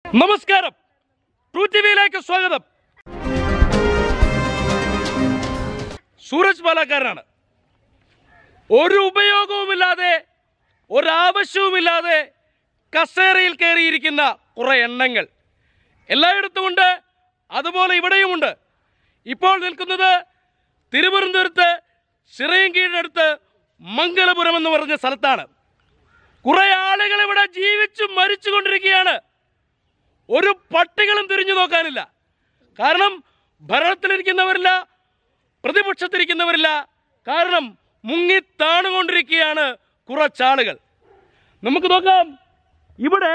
നമസ്കാരം true T വിയിലേക്ക് സ്വാഗതം സൂരജ് പാലക്കാരനാണ് ഒരു ഉപയോഗവുമില്ലാതെ ഒരാവശ്യവുമില്ലാതെ കസേരയിൽ കയറിയിരിക്കുന്ന കുറെ എണ്ണങ്ങൾ എല്ലായിടത്തുമുണ്ട് അതുപോലെ ഇവിടെയുമുണ്ട് ഇപ്പോൾ നിൽക്കുന്നത് തിരുവനന്തപുരത്ത് ചിറയൻകീഴിനടുത്ത് മംഗലപുരം എന്ന് പറഞ്ഞ സ്ഥലത്താണ് കുറെ ആളുകൾ ഇവിടെ ജീവിച്ചു മരിച്ചുകൊണ്ടിരിക്കുകയാണ് ഒരു പട്ടികളും തിരിഞ്ഞു നോക്കാനില്ല കാരണം ഭരണത്തിലിരിക്കുന്നവരില്ല പ്രതിപക്ഷത്തിരിക്കുന്നവരില്ല കാരണം മുങ്ങി താണുകൊണ്ടിരിക്കുകയാണ് കുറച്ചാളുകൾ നമുക്ക് നോക്കാം ഇവിടെ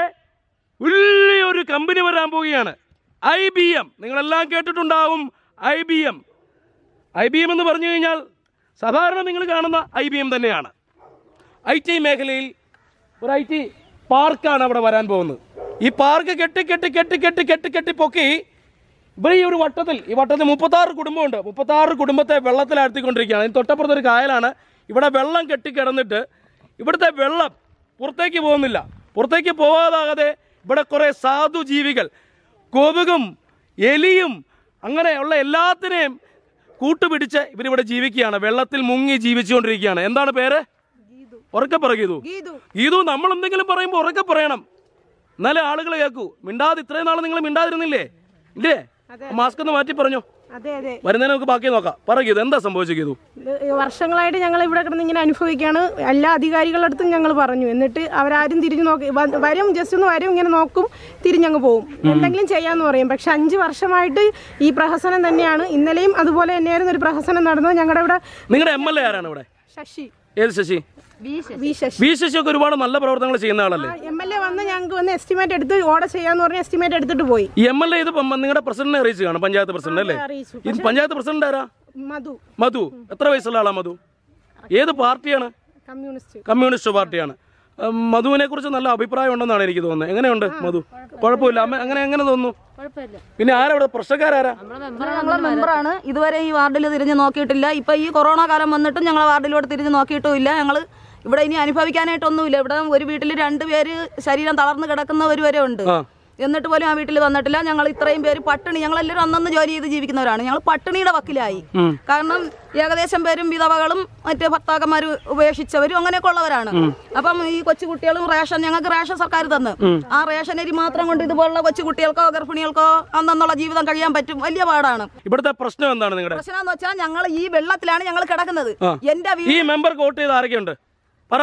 വലിയൊരു കമ്പനി വരാൻ പോവുകയാണ് ഐ ബി എം നിങ്ങളെല്ലാം കേട്ടിട്ടുണ്ടാവും I B M I B M എന്ന് പറഞ്ഞു കഴിഞ്ഞാൽ സാധാരണ നിങ്ങൾ കാണുന്ന ഐ ബി എം തന്നെയാണ് ഐ ടി മേഖലയിൽ ഒരു ഐ ടി പാർക്കാണ് അവിടെ വരാൻ പോകുന്നത് ഈ പാർക്ക് കെട്ടി കെട്ടി കെട്ടി കെട്ടി കെട്ടി കെട്ടി പൊക്കി ഇവിടെ ഈ ഒരു വട്ടത്തിൽ ഈ വട്ടത്തിൽ മുപ്പത്താറ് കുടുംബമുണ്ട് മുപ്പത്താറ് കുടുംബത്തെ വെള്ളത്തിലാഴ്ത്തിക്കൊണ്ടിരിക്കുകയാണ് അതിന് തൊട്ടപ്പുറത്ത് ഒരു കായലാണ് ഇവിടെ വെള്ളം കെട്ടിക്കിടന്നിട്ട് ഇവിടുത്തെ വെള്ളം പുറത്തേക്ക് പോകുന്നില്ല പുറത്തേക്ക് പോകാതാകാതെ ഇവിടെ കുറേ സാധു ജീവികൾ കൊതുകും എലിയും അങ്ങനെയുള്ള എല്ലാത്തിനെയും കൂട്ടുപിടിച്ച് ഇവരിവിടെ ജീവിക്കുകയാണ് വെള്ളത്തിൽ മുങ്ങി ജീവിച്ചുകൊണ്ടിരിക്കുകയാണ് എന്താണ് പേര് ഉറക്കെ പറ ഗീതു ഗീതു നമ്മൾ എന്തെങ്കിലും പറയുമ്പോൾ ഉറക്കെ പറയണം എന്നാലേ ആളുകൾ കേൾക്കൂ മിണ്ടാതെ ഇത്രയും നാൾ നിങ്ങൾ മിണ്ടാതിരുന്നില്ലേ ഇല്ലേ മാസ്ക് ഒന്ന് മാറ്റി പറഞ്ഞോ അതെ അതെ വരുന്നതിന് നമുക്ക് ബാക്കി നോക്കാം പറ ഗീതു എന്താ സംഭവിച്ചത് ഗീതു ഇത് വർഷങ്ങളായിട്ട് ഞങ്ങൾ ഇവിടെ കിടന്ന് ഇങ്ങനെ അനുഭവിക്കുകയാണ് എല്ലാ അധികാരികളുടെ അടുത്തും ഞങ്ങൾ പറഞ്ഞു എന്നിട്ട് അവരാരും തിരിഞ്ഞു നോക്കി വ- വരും ജസ്റ്റ് ഒന്ന് വരും ഇങ്ങനെ നോക്കും തിരിഞ്ഞങ്ങ് പോകും എന്തെങ്കിലും ചെയ്യാന്ന് പറയും പക്ഷെ അഞ്ച് വർഷമായിട്ട് ഈ പ്രഹസനം തന്നെയാണ് ഇന്നലെയും അതുപോലെ തന്നെയായിരുന്നു ഒരു പ്രഹസനം നടന്നത് ഞങ്ങളുടെ ഇവിടെ നിങ്ങളുടെ എം എൽ എ ആരാണ് ഇവിടെ ശശി ഏത് ശശി വി ശശി വി ശശി ഒക്കെ ഒരുപാട് നല്ല പ്രവർത്തനങ്ങൾ ചെയ്യുന്ന ആളല്ലേ എം എൽ എ വന്ന് ഞങ്ങൾക്ക് വന്ന് എസ്റ്റിമേറ്റ് എടുത്ത് ഓർഡർ ചെയ്യാന്ന് പറഞ്ഞ് എസ്റ്റിമേറ്റ് എടുത്തിട്ട് പോയി ഈ എം എൽ എ ഇത് പ- നിങ്ങളുടെ പ്രസിഡന്റിനെ അറിയിച്ചു കാണും പഞ്ചായത്ത് പ്രസിഡന്റ് അല്ലേ അറിയിച്ചു ഈ പഞ്ചായത്ത് പ്രസിഡന്റ് ആരാ മധു മധു എത്ര വയസ്സുള്ള ആളാ മധു ഏത് പാർട്ടിയാണ് കമ്മ്യൂണിസ്റ്റ് കമ്മ്യൂണിസ്റ്റ് പാർട്ടിയാണ് ഉം, മധുവിനെ കുറിച്ച് നല്ല അഭിപ്രായം ഉണ്ടെന്നാണ് എനിക്ക് തോന്നുന്നത് എങ്ങനെയുണ്ട് മധു കുഴപ്പമില്ല അമ്മ അങ്ങനെ എങ്ങനെ തോന്നുന്നു പിന്നെ ആരാ ഇവിടെ പ്രശ്നക്കാരാരാ ഞങ്ങളെ മെമ്പറാണ് ഇതുവരെ ഈ വാർഡിൽ തിരിഞ്ഞു നോക്കിയിട്ടില്ല ഇപ്പൊ ഈ കൊറോണ കാലം വന്നിട്ടും ഞങ്ങളെ വാർഡിലോട്ട് തിരിഞ്ഞു നോക്കിയിട്ടും ഇല്ല ഞങ്ങൾ ഇവിടെ ഇനി അനുഭവിക്കാനായിട്ടൊന്നുമില്ല ഇവിടെ ഒരു വീട്ടിൽ രണ്ടുപേര് ശരീരം തളർന്നു കിടക്കുന്നവർ വരെ ഉണ്ട് ആ. എന്നിട്ട് പോലും ആ വീട്ടിൽ വന്നിട്ടില്ല ഞങ്ങൾ ഇത്രയും പേര് പട്ടിണി ഞങ്ങളെല്ലാവരും അന്നന്ന് ജോലി ചെയ്ത് ജീവിക്കുന്നവരാണ് ഞങ്ങൾ പട്ടിണിയുടെ വക്കിലായി കാരണം ഏകദേശം പേരും വിധവകളും മറ്റ് ഭർത്താക്കന്മാരും ഉപേക്ഷിച്ചവരും അങ്ങനെയൊക്കെ ഉള്ളവരാണ് അപ്പം ഈ കൊച്ചുകുട്ടികളും റേഷൻ ഞങ്ങൾക്ക് റേഷൻ സർക്കാർ തന്ന് ആ റേഷൻ അരി മാത്രം കൊണ്ട് ഇതുപോലുള്ള കൊച്ചുകുട്ടികൾക്കോ ഗർഭിണികൾക്കോ അന്നുള്ള ജീവിതം കഴിയാൻ പറ്റും വലിയ പാടാണ് ഇവിടുത്തെ പ്രശ്നം എന്താണ് നിങ്ങളുടെ പ്രശ്നം എന്ന് വെച്ചാൽ ഞങ്ങൾ ഈ വെള്ളത്തിലാണ് ഞങ്ങൾ കിടക്കുന്നത് ആ. എന്റെ ഈ വീട് മെമ്പർക്ക് വോട്ട് ചെയ്ത് ആരൊക്കെയുണ്ട് പറ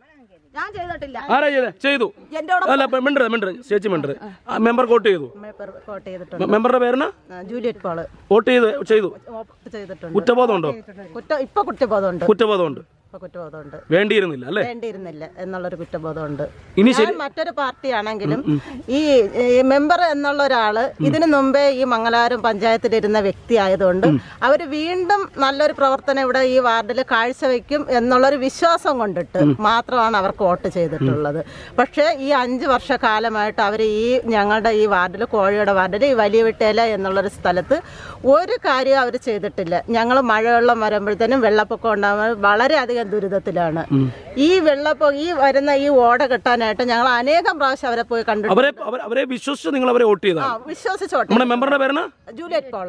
ഞാൻ ചെയ്തിട്ടില്ല ആരാ ചെയ്തേ ചെയ്തു എന്റെ കൂടെ അല്ല മിണ്ടരുത് മിണ്ടരുത് ചേച്ചി മിണ്ടരുത് മെമ്പർ വോട്ട് ചെയ്തു വോട്ട് ചെയ്തിട്ടുണ്ട് മെ- മെമ്പറുടെ പേരിന് ആ, ജൂലിയറ്റ് പോള് വോട്ട് ചെയ്ത് ചെയ്തു വോട്ട് ചെയ്തിട്ടുണ്ട് കുറ്റബോധമുണ്ടോ കുറ്റ ഇപ്പൊ കുറ്റബോധമുണ്ട് കുറ്റബോധമുണ്ട് ഇപ്പൊ കുറ്റബോധമുണ്ട് വേണ്ടിയിരുന്നില്ല അല്ലേ വേണ്ടിയിരുന്നില്ല എന്നുള്ളൊരു കുറ്റബോധമുണ്ട് ഇനി ഞാൻ മറ്റൊരു പാർട്ടിയാണെങ്കിലും ഈ ഈ മെമ്പർ എന്നുള്ള ഒരാള് ഇതിനു മുമ്പേ ഈ മംഗലാപുരം പഞ്ചായത്തിലിരുന്ന വ്യക്തി ആയതുകൊണ്ട് അവർ വീണ്ടും നല്ലൊരു പ്രവർത്തനം ഇവിടെ ഈ വാർഡിൽ കാഴ്ചവെക്കും എന്നുള്ളൊരു വിശ്വാസം കൊണ്ടിട്ട് മാത്രമാണ് അവർക്ക് വോട്ട് ചെയ്തിട്ടുള്ളത് പക്ഷേ ഈ അഞ്ച് വർഷക്കാലമായിട്ട് അവർ ഈ ഞങ്ങളുടെ ഈ വാർഡിൽ കോഴിയുടെ വാർഡിൽ ഈ വലിയ വിട്ടേല എന്നുള്ളൊരു സ്ഥലത്ത് ഒരു കാര്യം അവർ ചെയ്തിട്ടില്ല ഞങ്ങൾ മഴവെള്ളം വരുമ്പോഴത്തേനും വെള്ളപ്പൊക്കം ഉണ്ടാകുമ്പോൾ വളരെയധികം ദുരിതത്തിലാണ് ഈ വെള്ളപ്പൊക്കം ഈ വരുന്ന ഈ ഓട കെട്ടാനായിട്ട് ഞങ്ങൾ അനേകം പ്രാവശ്യം അവരെ പോയി കണ്ടു അവരെ അവർ- അവരെ വിശ്വസിച്ച് നിങ്ങൾ അവരെ വോട്ട് ആ ചെയ്താണ് വിശ്വസിച്ചോട്ടെ നമ്മുടെ മെമ്പറുടെ പേരിന് ജൂലിയറ്റ് പോള്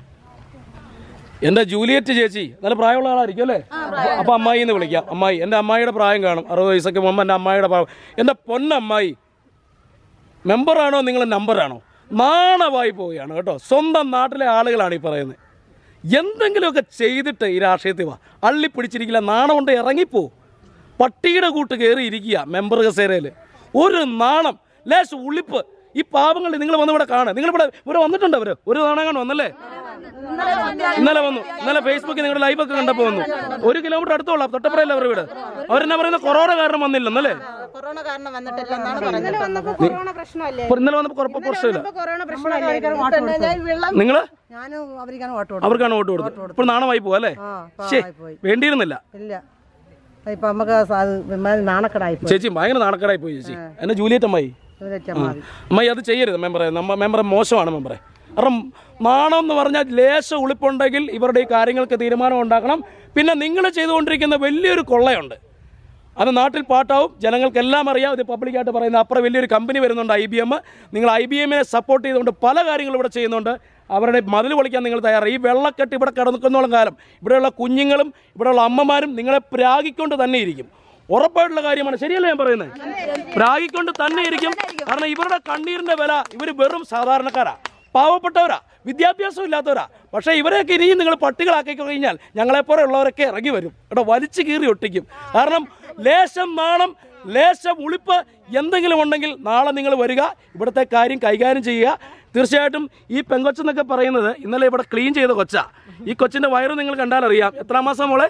എന്റെ ജൂലിയറ്റ് ചേച്ചി നല്ല പ്രായമുള്ള ആളായിരിക്കും അല്ലേ അപ്പൊ അമ്മായി എന്ന് വിളിക്കാം അമ്മായി എന്റെ അമ്മായിയുടെ പ്രായം കാണും അറുപത് വയസ്സൊക്കെ മുമ്പ് എന്റെ അമ്മായിയുടെ പ്രായം എന്റെ പൊന്നമ്മായി മെമ്പറാണോ നിങ്ങൾ നമ്പറാണോ നാണമായി പോവുകയാണ് കേട്ടോ സ്വന്തം നാട്ടിലെ ആളുകളാണ് ഈ പറയുന്നത് എന്തെങ്കിലുമൊക്കെ ചെയ്തിട്ട് ഈ രാഷ്ട്രീയത്തിൽ വാ അള്ളി പിടിച്ചിരിക്കില്ല നാണം കൊണ്ട് ഇറങ്ങിപ്പോ പട്ടിയുടെ കൂട്ട് കയറി ഇരിക്കുക മെമ്പർ കസേരയിൽ ഒരു നാണം ലേശം ഉളിപ്പ് ഈ പാവങ്ങൾ നിങ്ങൾ വന്ന് ഇവിടെ കാണുക നിങ്ങൾ ഇവിടെ ഇവിടെ വന്നിട്ടുണ്ട് അവര് ഒരു നാണം കാണും വന്നല്ലേ ഇന്നലെ വന്നു ഇന്നലെ ഫേസ്ബുക്കിൽ നിങ്ങളുടെ ലൈവ് ഒക്കെ കണ്ടപ്പോ വന്നു ഒരു കിലോമീറ്റർ അടുത്തോളാം തൊട്ടപ്പുറയല്ല അവരുടെ വീട് അവരെന്നാ പറയുന്നത് കൊറോണ കാരണം വന്നില്ലെന്നല്ലേ കൊറോണ കാരണം വന്നിട്ടില്ല എന്നാണ് പറഞ്ഞത് വന്നപ്പോ കൊറോണ പ്രശ്നമല്ലേ അപ്പൊ ഇന്നലെ വന്നപ്പോ കുഴപ്പം പ്രശ്നമില്ല ഇപ്പൊ കൊറോണ പ്രശ്നമല്ലേ പിന്നെ ഞാൻ ഈ വെള്ളം നിങ്ങള് ഞാനും അവർക്കാണ് വോട്ട് കൊടുത്തത് അവർക്കാണ് വോട്ട് കൊടുത്തത് ഇപ്പോൾ നാണമായി പോവാ അല്ലേ ശേ പോയി വേണ്ടിയിരുന്നില്ല ഇല്ല ഇപ്പൊ നമുക്ക് അത് ഇമ്മാതിരി നാണക്കേടായി പോയി ചേച്ചി ഭയങ്കര നാണക്കേടായി പോയി ചേച്ചി എന്നെ ജൂലിയറ്റ് അമ്മായി ജൂലിയറ്റ് ആ. അമ്മാവി. അമ്മായി അത് ചെയ്യരുത് മെമ്പറെ നമ്മ മെമ്പറെ മോശമാണ് മെമ്പറെ കാരണം നാണം എന്ന് പറഞ്ഞാൽ ലേശ ഉളിപ്പുണ്ടെങ്കിൽ ഇവരുടെ ഈ കാര്യങ്ങൾക്ക് തീരുമാനം ഉണ്ടാക്കണം പിന്നെ നിങ്ങൾ ചെയ്തുകൊണ്ടിരിക്കുന്ന വലിയൊരു കൊള്ളയുണ്ട് അത് നാട്ടിൽ പാട്ടാവും ജനങ്ങൾക്കെല്ലാം അറിയാം ഇത് പബ്ലിക്കായിട്ട് പറയുന്ന അപ്പുറം വലിയൊരു കമ്പനി വരുന്നുണ്ട് ഐ ബി എം നിങ്ങൾ ഐ ബി എമ്മിനെ സപ്പോർട്ട് ചെയ്തുകൊണ്ട് പല കാര്യങ്ങളും ഇവിടെ ചെയ്യുന്നുണ്ട് അവരുടെ മതിൽ പൊളിക്കാൻ നിങ്ങൾ തയ്യാറാണ് ഈ വെള്ളക്കെട്ട് ഇവിടെ കിടന്നിക്കുന്നോളം കാലം ഇവിടെയുള്ള കുഞ്ഞുങ്ങളും ഇവിടെയുള്ള അമ്മമാരും നിങ്ങളെ പ്രാഗിക്കൊണ്ട് തന്നെ ഇരിക്കും ഉറപ്പായിട്ടുള്ള കാര്യമാണ് ശരിയല്ലേ ഞാൻ പറയുന്നത് പ്രാഗിക്കൊണ്ട് തന്നെ ഇരിക്കും കാരണം ഇവരുടെ കണ്ണീരിന്റെ വില ഇവർ വെറും സാധാരണക്കാരാ പാവപ്പെട്ടവരാ വിദ്യാഭ്യാസം ഇല്ലാത്തവരാ പക്ഷേ ഇവരെയൊക്കെ ഇനിയും നിങ്ങൾ പട്ടികളാക്കി കഴിഞ്ഞാൽ ഞങ്ങളെപ്പോലെ ഉള്ളവരൊക്കെ ഇറങ്ങി വരും ഇവിടെ വലിച്ചു കീറി ഒട്ടിക്കും കാരണം ലേശം നാണം ലേശം ഉളിപ്പ് എന്തെങ്കിലും ഉണ്ടെങ്കിൽ നാളെ നിങ്ങൾ വരിക ഇവിടുത്തെ കാര്യം കൈകാര്യം ചെയ്യുക തീർച്ചയായിട്ടും ഈ പെങ്കൊച്ചെന്നൊക്കെ പറയുന്നത് ഇന്നലെ ഇവിടെ ക്ലീൻ ചെയ്ത കൊച്ചാ ഈ കൊച്ചിന്റെ വയറ് നിങ്ങൾ കണ്ടാൽ അറിയാം എത്ര മാസം മോളെ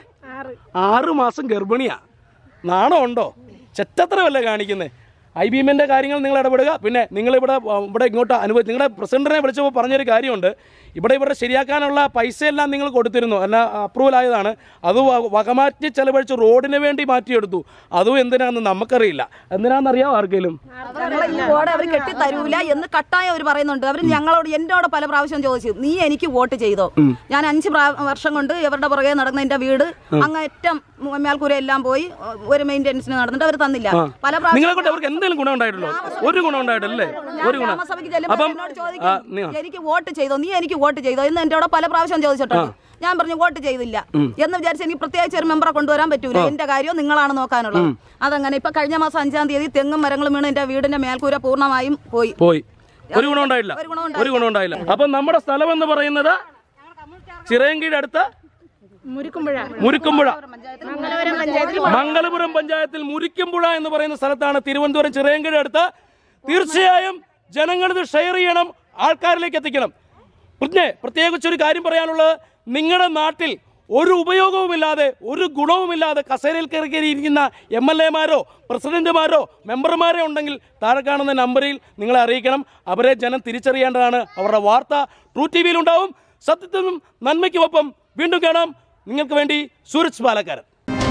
ആറ് മാസം ഗർഭിണിയാ നാണം ഉണ്ടോ ചെറ്റത്രമല്ലേ കാണിക്കുന്നത് ഐ ബി എമ്മിൻ്റെ കാര്യങ്ങൾ നിങ്ങൾ ഇടപെടുക പിന്നെ നിങ്ങളിവിടെ ആ, ഇവിടെ ഇങ്ങോട്ട് അനുഭവി നിങ്ങളുടെ പ്രസിഡന്റിനെ വിളിച്ചപ്പോൾ പറഞ്ഞൊരു കാര്യമുണ്ട് ഇവിടെ ഇവിടെ ശരിയാക്കാനുള്ള പൈസയെല്ലാം നിങ്ങൾ കൊടുത്തിരുന്നു അല്ല അപ്രൂവൽ ആയതാണ് അത് വ- വകമാറ്റി ചെലവഴിച്ച് റോഡിന് വേണ്ടി മാറ്റിയെടുത്തു അതും എന്തിനാണെന്ന് നമുക്കറിയില്ല എന്തിനാണെന്നറിയാമോ ആർക്കെങ്കിലും ഞങ്ങളെ ഈ വോട്ട് അവർ കെട്ടി തരൂല എന്ന് കട്ടായം അവർ പറയുന്നുണ്ട് അവർ ഞങ്ങളോട് എന്നോട് പല പ്രാവശ്യം ചോദിച്ചു നീ എനിക്ക് വോട്ട് ചെയ്തോ ഞാൻ അഞ്ച് പ്രാ- വർഷം കൊണ്ട് ഇവരുടെ പുറകെ നടന്ന എന്റെ വീട് അങ്ങേറ്റം മേൽക്കൂര എല്ലാം പോയി ഒരു മെയിൻ്റെനൻസിന് നടന്നിട്ട് അവർ തന്നില്ല പല പ്രാവശ്യം നിങ്ങളെ കൊണ്ട് അവർക്ക് എന്തെങ്കിലും ഗുണം ഉണ്ടായിട്ടുള്ളൂ ഒരു ഗുണം ഉണ്ടായിട്ടല്ലേ ഒരു ഗുണം ഗ്രാമസഭയ്ക്ക് ചെല്ലുമ്പോൾ അപ്പം എന്നോട് ആ, ചോദിക്കും നീ- എനിക്ക് വോട്ട് ചെയ്തോ നീ എനിക്ക് വോട്ട് ചെയ്തോ എന്ന് എന്റെ പല പ്രാവശ്യം ചോദിച്ചിട്ടുണ്ട് ഞാൻ പറഞ്ഞു വോട്ട് ചെയ്തില്ല എന്ന് വിചാരിച്ച് എനിക്ക് പ്രത്യേകിച്ച് ഒരു മെമ്പറെ കൊണ്ടുവരാൻ പറ്റൂല എന്റെ കാര്യം നിങ്ങളാണ് നോക്കാനുള്ളത് അതങ്ങനെ ഇപ്പൊ കഴിഞ്ഞ മാസം അഞ്ചാം തീയതി തെങ്ങും മരങ്ങളും വീണ് എന്റെ വീടിന്റെ മേൽക്കൂര പൂർണ്ണമായും പോയി പോയി ഒരു ഗുണം ഉണ്ടായില്ല ഒരു ഗുണം ഒരു ഗുണം ഉണ്ടായില്ല അപ്പം നമ്മുടെ സ്ഥലം എന്ന് പറയുന്നത് ചിറയൻകീഴ് അടുത്ത് മുരുക്കുമ്പുഴ മുരുക്കുമ്പുഴ മംഗലപുരം പഞ്ചായത്തിൽ മംഗലപുരം പഞ്ചായത്തിൽ മുരിക്കുമ്പുഴ എന്ന് പറയുന്ന സ്ഥലത്താണ് തിരുവനന്തപുരം ചിറയൻകീഴ് അടുത്ത് തീർച്ചയായും ജനങ്ങൾ ഇത് ഷെയർ ചെയ്യണം ആൾക്കാരിലേക്ക് എത്തിക്കണം പിന്നെ പ്രത്യേകിച്ച് ഒരു കാര്യം പറയാനുള്ളത് നിങ്ങളുടെ നാട്ടിൽ ഒരു ഉപയോഗവുമില്ലാതെ ഒരു ഗുണവുമില്ലാതെ കസേരയിൽ കയറി കയറിയിരിക്കുന്ന എം എൽ എമാരോ പ്രസിഡന്റുമാരോ മെമ്പർമാരോ ഉണ്ടെങ്കിൽ താഴെ കാണുന്ന നമ്പറിൽ നിങ്ങളെ അറിയിക്കണം അവരെ ജനം തിരിച്ചറിയേണ്ടതാണ് അവരുടെ വാർത്ത ട്രൂ ടി വിയിലുണ്ടാവും സത്യത്തിനും നന്മയ്ക്കുമൊപ്പം വീണ്ടും കാണാം നിങ്ങൾക്ക് വേണ്ടി സൂരജ് പാലക്കാരൻ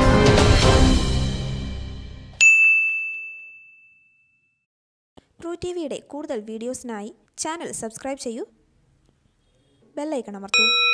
ട്രൂ ടി വിയുടെ കൂടുതൽ വീഡിയോസിനായി ചാനൽ സബ്സ്ക്രൈബ് ചെയ്യൂ ബെല്ലൈക്കൺ അമർത്തൂ